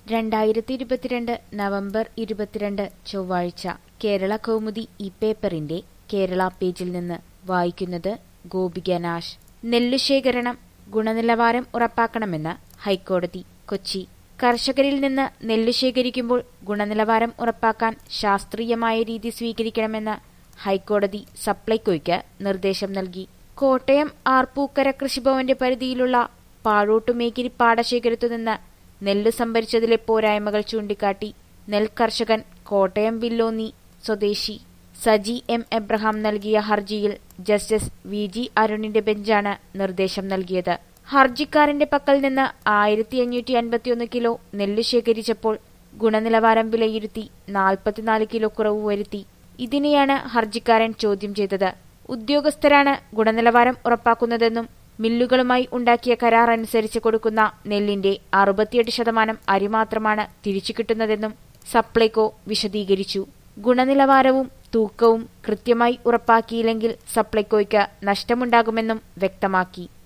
രണ്ടായിരത്തി ഇരുപത്തിരണ്ട് നവംബർ ഇരുപത്തിരണ്ട് ചൊവ്വാഴ്ച കേരള കൗമുദി ഈ പേപ്പറിന്റെ കേരള പേജിൽ നിന്ന് വായിക്കുന്നത് ഗോപിക നാശ് നെല്ലുശേഖരണം ഗുണനിലവാരം ഉറപ്പാക്കണമെന്ന് ഹൈക്കോടതി കൊച്ചി കർഷകരിൽ നിന്ന് നെല്ല് ശേഖരിക്കുമ്പോൾ ഗുണനിലവാരം ഉറപ്പാക്കാൻ ശാസ്ത്രീയമായ രീതി സ്വീകരിക്കണമെന്ന് ഹൈക്കോടതി സപ്ലൈകോയ്ക്ക് നിർദ്ദേശം നൽകി കോട്ടയം ആർപ്പൂക്കര കൃഷിഭവന്റെ പരിധിയിലുള്ള പാഴോട്ടുമേക്കിരി പാടശേഖരത്തുനിന്ന് നെല്ല് സംഭരിച്ചതിലെ പോരായ്മകൾ ചൂണ്ടിക്കാട്ടി നെൽകർഷകൻ കോട്ടയം വില്ലോന്നി സ്വദേശി സജി എം എബ്രഹാം നൽകിയ ഹർജിയിൽ ജസ്റ്റിസ് വി ജി അരുണിന്റെ ബെഞ്ചാണ് നിർദ്ദേശം നൽകിയത് ഹർജിക്കാരന്റെ പക്കൽ നിന്ന് ആയിരത്തി അഞ്ഞൂറ്റി അൻപത്തിയൊന്ന് കിലോ നെല്ല് ശേഖരിച്ചപ്പോൾ ഗുണനിലവാരം വിലയിരുത്തി നാൽപ്പത്തിനാല് കിലോ കുറവ് വരുത്തി ഇതിനെയാണ് ഹർജിക്കാരൻ ചോദ്യം ചെയ്തത് ഉദ്യോഗസ്ഥരാണ് ഗുണനിലവാരം ഉറപ്പാക്കുന്നതെന്നും മില്ലുകളുമായി ഉണ്ടാക്കിയ കരാർ അനുസരിച്ച് കൊടുക്കുന്ന നെല്ലിന്റെ അറുപത്തിയെട്ട് ശതമാനം അരി മാത്രമാണ് തിരിച്ചു കിട്ടുന്നതെന്നും സപ്ലൈകോ വിശദീകരിച്ചു ഗുണനിലവാരവും തൂക്കവും കൃത്യമായി ഉറപ്പാക്കിയില്ലെങ്കിൽ സപ്ലൈകോയ്ക്ക് നഷ്ടമുണ്ടാകുമെന്നും വ്യക്തമാക്കി